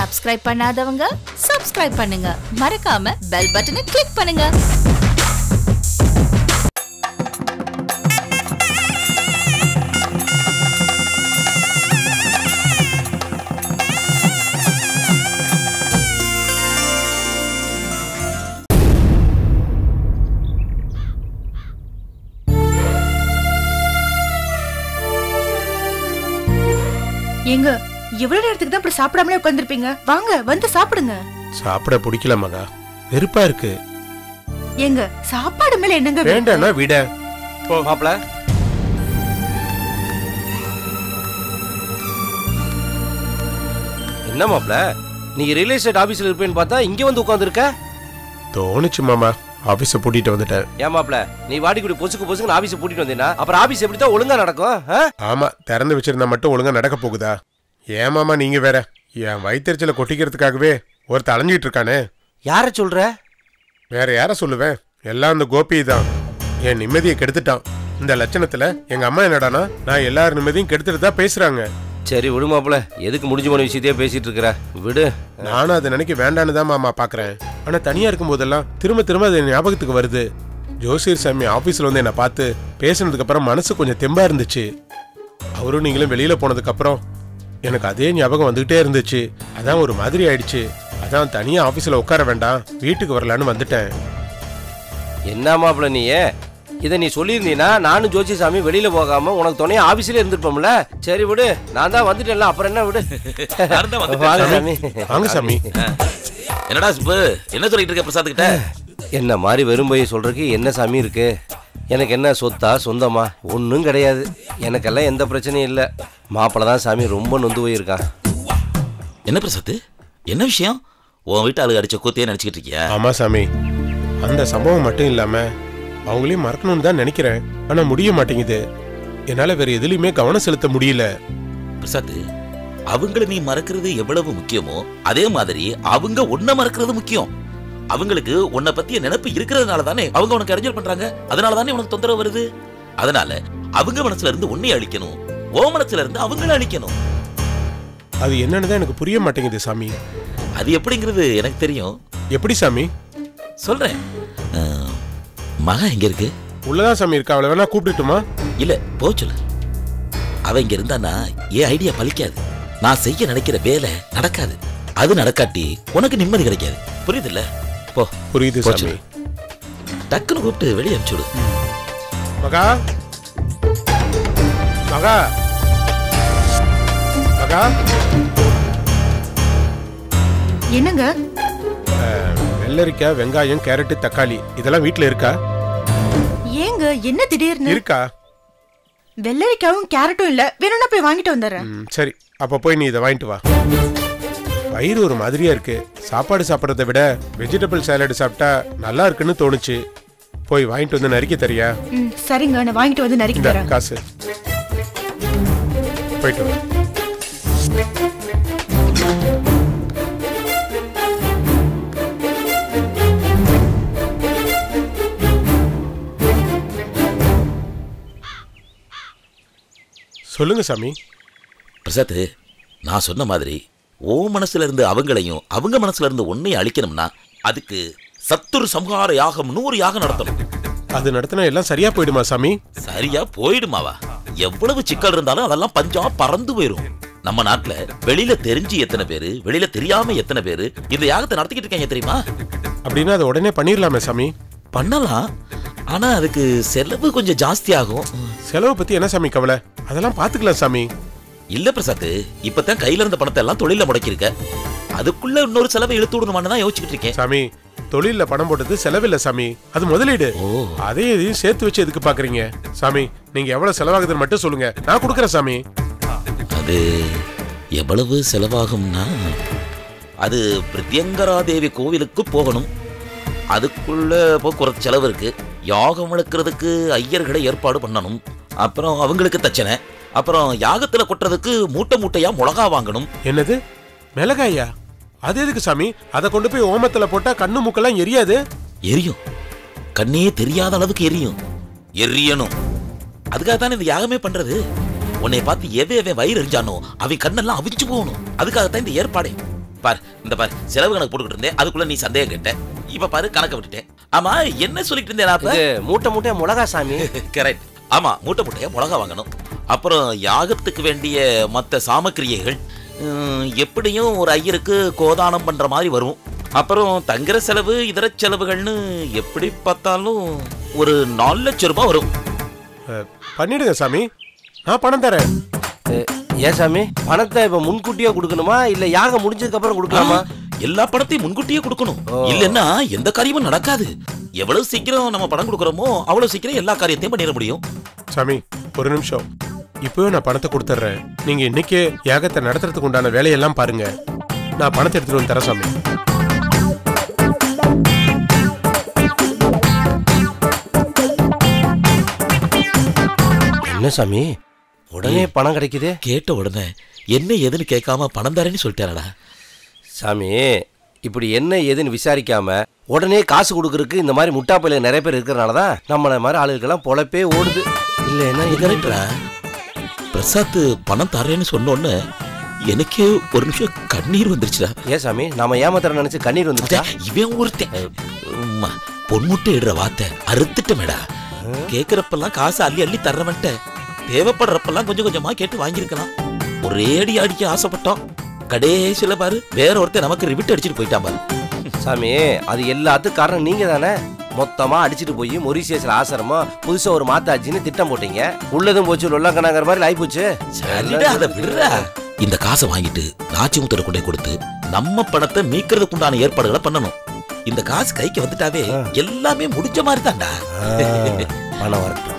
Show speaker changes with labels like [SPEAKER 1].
[SPEAKER 1] Subscribe பண்ணாதவங்க subscribe பண்ணுங்க மறக்காம பெல் பட்டனை கிளிக் பண்ணுங்க
[SPEAKER 2] ஏங்க எவ்வளவு நேரத்துக்கு தான் இப்படி சாப்பிடாமலே உட்காந்துருப்பீங்க வாங்க வந்து சாப்பிடுங்க
[SPEAKER 3] சாப்பிட பிடிக்கல மகா வெறுப்பா இருக்கு
[SPEAKER 2] ஏங்க சாப்பாடு மேல என்னங்க வெறுப்பு?
[SPEAKER 3] வேண்டாம்னா விட
[SPEAKER 4] மாப்பிள என்ன மாப்பிள நீ ரியல் எஸ்டேட் ஆபீஸ்ல இருப்பேன்னு பார்த்தா இங்க வந்து உட்காந்துருக்க
[SPEAKER 3] தோணுச்சு மாமா ஆபீஸ பூட்டிட்டு வந்துட்டேன்
[SPEAKER 4] ஏன் மாப்பிள நீ வாடி குடி பொசுக்கு பொசுக்கு ஆபீஸ் பூட்டிட்டு வந்தீங்கன்னா அப்புறம் ஆபீஸ் எப்படி தான் ஒழுங்கா நடக்கும் ஆ?
[SPEAKER 3] ஆமா திறந்து வச்சிருந்தா மட்டும் ஒழுங்கா நடக்க போகுதா ஏன் மாமா நீங்க வேற என் வயிற்றுச்சல கொட்டிக்கிறதுக்காகவே ஒருத்தர் அலைஞ்சிட்டு இருக்கானே
[SPEAKER 4] யார சொல்ற
[SPEAKER 3] வேற யார சொல்லுவேன் எல்லாம் அந்த கோபி தான் என் நிம்மதியை கெடுத்துட்டான் இந்த லட்சணத்துல எங்க அம்மா என்னடானா நான் எல்லார் நிம்மதியும் கெடுத்துட்டு தான் பேசுறாங்க
[SPEAKER 4] சரி விடு மாப்பிள எதுக்கு முடிஞ்சு போன விஷயத்தையே பேசிட்டு இருக்கிற விடு
[SPEAKER 3] நானும் அதை நினைக்க வேண்டான்னு தான் மாமா பாக்குறேன் ஆனா தனியா இருக்கும் போதெல்லாம் திரும்ப திரும்ப அது என் ஞாபகத்துக்கு வருது ஜோசியர் சாமி ஆபீஸ்ல வந்து என்னை பார்த்து பேசினதுக்கு அப்புறம் மனசு கொஞ்சம் தெம்பா இருந்துச்சு அவரும் நீங்களும் வெளியில போனதுக்கு அப்புறம் எனக்கு அதே ஞாபகம் வந்துகிட்டே இருந்துச்சு அதான் ஒரு மாதிரி ஆயிடுச்சு அதான் தனியா ஆபீஸ்ல உட்கார வேண்டாம் வீட்டுக்கு வரலான்னு வந்துட்டேன்
[SPEAKER 4] என்ன மாப்பிள நீ இதை நீ சொல்லியிருந்தீன்னா நானும் ஜோசிசாமி வெளியில போகாம உனக்கு துணையா ஆபீஸ்ல இருந்திருப்போம்ல சரி விடு நான் தான் வந்துட்டேன்ல அப்புறம் என்ன விடு
[SPEAKER 5] நானும் தான் வந்துட்டேன்.
[SPEAKER 4] வாங்க சாமி
[SPEAKER 3] வாங்க சாமி
[SPEAKER 5] என்னடா சுப்பு என்ன சொல்லிட்டு இருக்க பிரசாத் கிட்ட
[SPEAKER 4] என்ன மாதிரி வெறும் போய் சொல்றதுக்கு என்ன சாமி இருக்கு எனக்கு என்ன சொத்தா சொந்தமா ஒன்றும் கிடையாது எனக்கெல்லாம் எந்த பிரச்சனையும் இல்லை மாப்பிள்ள தான் சாமி ரொம்ப நொந்து போயிருக்கான்
[SPEAKER 5] என்ன பிரசாத் என்ன விஷயம் உன் வீட்டு ஆளு அடிச்ச கூத்தையே நினைச்சுக்கிட்டு இருக்கியா
[SPEAKER 3] ஆமா சாமி அந்த சம்பவம் மட்டும் இல்லாம அவங்களையும் மறக்கணும்னு தான் நினைக்கிறேன் ஆனா முடிய மாட்டேங்குது என்னால வேற எதுலயுமே கவனம் செலுத்த முடியல
[SPEAKER 5] பிரசாத் அவங்கள நீ மறக்கிறது எவ்வளவு முக்கியமோ அதே மாதிரி அவங்க உன்னை மறக்கிறது முக்கியம் அவங்களுக்கு உன்னை பத்திய நினைப்பு இருக்கிறதுனால தானே அவங்க உனக்கு அறிஞர் பண்றாங்க அதனால தானே உனக்கு தொந்தரவு வருது அதனால அவங்க மனசுல இருந்து உன்னை அழிக்கணும் ஓ மனசுல இருந்து அவங்கள அழிக்கணும்
[SPEAKER 3] அது என்னன்னு தான் எனக்கு புரிய மாட்டேங்குது சாமி
[SPEAKER 5] அது எப்படிங்கிறது எனக்கு தெரியும்
[SPEAKER 3] எப்படி சாமி
[SPEAKER 5] சொல்றேன் அஹ், மகன் எங்க இருக்கு
[SPEAKER 3] உள்ளதான் சாமி இருக்கா அவளை வேணா கூப்பிட்டுட்டுமா
[SPEAKER 5] இல்ல போ சொல்லு அவ இங்க இருந்தானா என் ஐடியா பலிக்காது நான் செய்ய நினைக்கிற வேலை நடக்காது அது நடக்காட்டி உனக்கு நிம்மதி கிடைக்காது புரியுதுல்ல போ
[SPEAKER 3] புரியுது
[SPEAKER 5] போ
[SPEAKER 3] சாமி
[SPEAKER 5] சொல்லு. டக்குன்னு கூப்பிட்டு வெளியே அனுப்பிச்சுடு
[SPEAKER 3] மகா மகா மகா
[SPEAKER 2] என்னங்க
[SPEAKER 3] வெள்ளரிக்காய் வெங்காயம் கேரட்டு தக்காளி இதெல்லாம் வீட்ல இருக்கா
[SPEAKER 2] ஏங்க என்ன திடீர்னு
[SPEAKER 3] இருக்கா
[SPEAKER 2] வெள்ளரிக்காவும் கேரட்டும் இல்ல வேணும்னா போய் வாங்கிட்டு வந்துடுறேன்
[SPEAKER 3] ம், சரி அப்ப போய் நீ இதை வாங்கிட்டு வா வயிறு ஒரு மாதிரியா இருக்கு சாப்பாடு சாப்பிட்றத விட வெஜிடபிள் சாலட் சாப்பிட்டா நல்லா இருக்குன்னு தோணுச்சு போய் வாங்கிட்டு வந்து நறுக்கி தரியா
[SPEAKER 2] ம், சரிங்க நான் வாங்கிட்டு வந்து நறுக்கி
[SPEAKER 3] இந்த
[SPEAKER 2] தரேன்
[SPEAKER 3] காசு போயிட்டு வா சொல்லுங்க சாமி
[SPEAKER 5] பிரசாத் நான் சொன்ன மாதிரி ஓ மனசுல இருந்து அவங்களையும் அவங்க மனசுல இருந்து உன்னையும் அழிக்கணும்னா அதுக்கு சத்துரு சம்ஹார யாகம் நூறு யாகம் நடத்தணும்
[SPEAKER 3] அது நடத்தினா எல்லாம் சரியா போயிடுமா சாமி
[SPEAKER 5] சரியா போயிடுமாவா எவ்வளவு சிக்கல் இருந்தாலும் அதெல்லாம் பஞ்சா பறந்து போயிரும் நம்ம நாட்டுல வெளியில தெரிஞ்சு எத்தனை பேரு வெளியில தெரியாம எத்தனை பேரு இந்த யாகத்தை நடத்திக்கிட்டு இருக்காங்க தெரியுமா
[SPEAKER 3] அப்படின்னா அதை உடனே பண்ணிடலாமே சாமி
[SPEAKER 5] பண்ணலாம் ஆனா அதுக்கு செலவு கொஞ்சம் ஜாஸ்தி ஆகும்
[SPEAKER 3] செலவை பத்தி என்ன சாமி கவலை அதெல்லாம் பாத்துக்கலாம் சாமி
[SPEAKER 5] இல்ல பிரசாத் இப்பதான் கையில இருந்த பணத்தை எல்லாம் தொழில முடக்கியிருக்க அதுக்குள்ள இன்னொரு செலவை இழுத்து விடணுமான்னு தான் யோசிச்சுக்கிட்டு இருக்கேன்
[SPEAKER 3] சாமி தொழில்ல பணம் போட்டது செலவில்லை சாமி அது முதலீடு
[SPEAKER 5] ஓ
[SPEAKER 3] அதே இதையும் சேர்த்து வச்சு எதுக்கு பாக்குறீங்க சாமி நீங்க எவ்வளவு செலவாகுதுன்னு மட்டும் சொல்லுங்க நான் கொடுக்குறேன் சாமி
[SPEAKER 5] அது எவ்வளவு செலவாகும்னா அது பிரித்யங்கரா தேவி கோவிலுக்கு போகணும் அதுக்குள்ள போக்குவரத்து செலவு இருக்கு யாகம் வளர்க்கறதுக்கு ஐயர்களை ஏற்பாடு பண்ணணும் அப்புறம் அவங்களுக்கு தச்சனை அப்புறம் யாகத்துல கொட்டுறதுக்கு மூட்டை மூட்டையா மிளகா வாங்கணும்
[SPEAKER 3] என்னது மிளகாயா அது எதுக்கு சாமி அதை கொண்டு போய் ஓமத்துல போட்டா கண்ணு மூக்கெல்லாம் எரியாது
[SPEAKER 5] எரியும் கண்ணே தெரியாத அளவுக்கு எரியும் எரியணும் அதுக்காக தானே இந்த யாகமே பண்றது உன்னை பார்த்து எவன் எவன் வயிறு எரிஞ்சானோ அவன் கண்ணெல்லாம் அவிச்சு போகணும் அதுக்காகத்தான் இந்த ஏற்பாடே பார் இந்த பார் செலவு கணக்கு போட்டுக்கிட்டு இருந்தேன் அதுக்குள்ள நீ சந்தேகம் கேட்ட இப்ப பாரு கணக்க விட்டுட்டேன் ஆமா என்ன சொல்லிட்டு இருந்தேன் நான்
[SPEAKER 4] இது மூட்டை மூட்டையா மிளகா சாமி
[SPEAKER 5] கரெக்ட் ஆமா மூட்டை மூட்டையா மிளகா வாங்கணும் அப்புறம் யாகத்துக்கு வேண்டிய மற்ற சாமக்கிரியைகள் உம், எப்படியும் ஒரு ஐயருக்கு கோதானம் பண்ற மாதிரி வரும் அப்புறம் தங்குற செலவு இதர செலவுகள்னு எப்படி பார்த்தாலும் ஒரு நாலு லட்சம் ரூபாய் வரும்
[SPEAKER 3] அஹ், பண்ணிடுங்க சாமி நான் பணம் தரேன்
[SPEAKER 4] அஹ், ஏன் சாமி பணத்தை இப்ப முன்கூட்டியே கொடுக்கணுமா இல்ல யாகம் முடிஞ்சதுக்கு அப்புறம் கொடுக்கலாமா
[SPEAKER 5] எல்லா படத்தையும் முன்கூட்டியே கொடுக்கணும்
[SPEAKER 4] ஓ.
[SPEAKER 5] இல்லைன்னா எந்த காரியமும் நடக்காது எவ்வளவு சீக்கிரம் நம்ம பணம் கொடுக்கறோமோ அவ்வளவு சீக்கிரம் எல்லா காரியத்தையும் பண்ணிட முடியும்
[SPEAKER 3] சாமி ஒரு நிமிஷம் இப்பவே நான் பணத்தை கொடுத்துட்றேன் நீங்க இன்னைக்கே யாகத்தை நடத்துறதுக்கு உண்டான வேலையெல்லாம் பாருங்க நான் பணத்தை எடுத்துட்டு வந்து தரேன் சாமி
[SPEAKER 4] என்ன சாமி உடனே பணம் கிடைக்குதே
[SPEAKER 5] கேட்ட உடனே என்ன ஏதுன்னு கேட்காம பணம் தரேன்னு சொல்லிட்டாரடா
[SPEAKER 4] சாமி இப்படி என்ன ஏதுன்னு விசாரிக்காம உடனே காசு கொடுக்கறதுக்கு இந்த மாதிரி முட்டா பையில நிறைய பேர் இருக்கிறனால தான் நம்மள மாதிரி ஆளுகளுக்கெல்லாம் பொழப்பே ஓடுது இல்லைன்னா
[SPEAKER 5] இது கரெக்டா பிரசாத் பணம் தரேன்னு சொன்னோன்னு எனக்கே ஒரு நிமிஷம் கண்ணீர் வந்துருச்சுடா
[SPEAKER 4] ஏன் சாமி நாம ஏமாத்திர நினைச்சு கண்ணீர் வந்துச்சா
[SPEAKER 5] இவன் ஒருத்தன் உம்மா, பொன்முட்டை இடுற வார்த்தை அறுத்துட்டமேடா கேக்குறப்பெல்லாம் காசு அள்ளி அள்ளி தர்றவன்ட்ட தேவைப்படுறப்பெல்லாம் கொஞ்சம் கொஞ்சமா கேட்டு வாங்கியிருக்கலாம் ஒரே அடி அடிக்க ஆசைப்பட்டோம் கடைசியில பாரு வேற ஒருத்தன் நமக்கு ரிவிட் அடிச்சிட்டு போயிட்டான் பாரு
[SPEAKER 4] சாமி அது எல்லாத்துக்கும் காரணம் நீங்க தானே மொத்தமா அடிச்சிட்டு போய் மொரிசியஸ்ல ஆசிரமா புதுசா ஒரு மாத்தாச்சின்னு திட்டம் போட்டீங்க உள்ளதும் போச்சு உள்ளக்கணாங்கிற மாதிரி ஆயி போச்சு
[SPEAKER 5] சரிடா அதை விடுறா இந்த காசை வாங்கிட்டு நாச்சிமுத்தரை கொண்டே கொடுத்து நம்ம பணத்தை மீட்கிறதுக்கு உண்டான ஏற்பாடுகளை பண்ணணும் இந்த காசு கைக்கு வந்துட்டாவே எல்லாமே முடிஞ்ச மாதிரி தான்டா
[SPEAKER 4] பணம் வரட்டும்